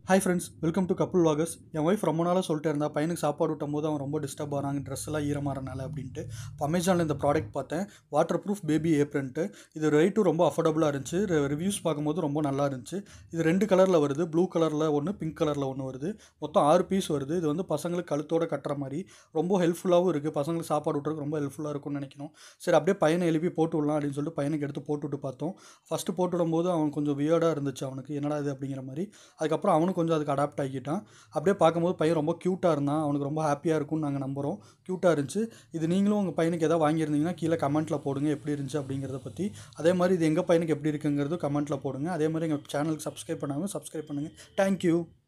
hi friends welcome to couple vlogs என் wife ரொம்ப நாளாக சொல்லிட்டு இருந்தா பையனுக்கு சாப்பாடு ஊட்டும் போது அவன் ரொம்ப டிஸ்டர்ப் ஆகிறாங்க ட்ரெஸ் எல்லாம் ஈரமாறனால அப்படின்ட்டு இப்போ அமேசானில் இந்த ப்ராடக்ட் பார்த்தேன் வாட்டர் ப்ரூஃப் பேபி ஏப்ரன்ட்டு இது ரேட்டும் ரொம்ப அஃபோர்டபுளாக இருந்துச்சு ரிவ்யூஸ் பார்க்கும்போது ரொம்ப நல்லா இருந்துச்சு இது ரெண்டு கலரில் வருது ப்ளூ கலரில் ஒன்று பிங்க் கலரில் ஒன்று வருது மொத்தம் ஆறு பீஸ் வருது இது வந்து பசங்களுக்கு கழுத்தோட கட்டுற மாதிரி ரொம்ப ஹெல்ப்ஃபுல்லாகவும் இருக்குது பசங்களுக்கு சாப்பாடு விட்றதுக்கு ரொம்ப ஹெல்ப்ஃபுல்லாக இருக்கும்னு நினைக்கணும் சரி அப்படியே பையனை எழுப்பி போட்டு விடலாம் அப்படின்னு சொல்லிட்டு பையனுக்கு எடுத்து போட்டு விட்டு பார்த்தோம் ஃபஸ்ட்டு போட்டு விடும்போது அவன் கொஞ்சம் வியர்டாக இருந்துச்சு அவனுக்கு என்னடா இது அப்படிங்கிற மாதிரி அதுக்கப்புறம் அவனும் கொஞ்சம் அதுக்கு அடாப்ட் ஆகிக்கிட்டான் அப்படியே பார்க்கும்போது பையன் ரொம்ப க்யூட்டாக இருந்தான் அவனுக்கு ரொம்ப ஹாப்பியாக இருக்கும்னு நாங்கள் நம்புகிறோம் க்யூட்டாக இருந்துச்சு இது நீங்களும் உங்கள் பையனுக்கு எதாவது வாங்கியிருந்தீங்கன்னா கீழே கமெண்ட்டில் போடுங்க எப்படி இருந்துச்சு அப்படிங்கிறத பற்றி அதே மாதிரி இது எங்கள் பையனுக்கு எப்படி இருக்குங்கிறது கமெண்ட்டில் போடுங்க அதே மாதிரி எங்கள் சேனலுக்கு சப்ஸ்கிரைப் பண்ணாங்க சப்ஸ்கிரைப் பண்ணுங்கள் தேங்க்யூ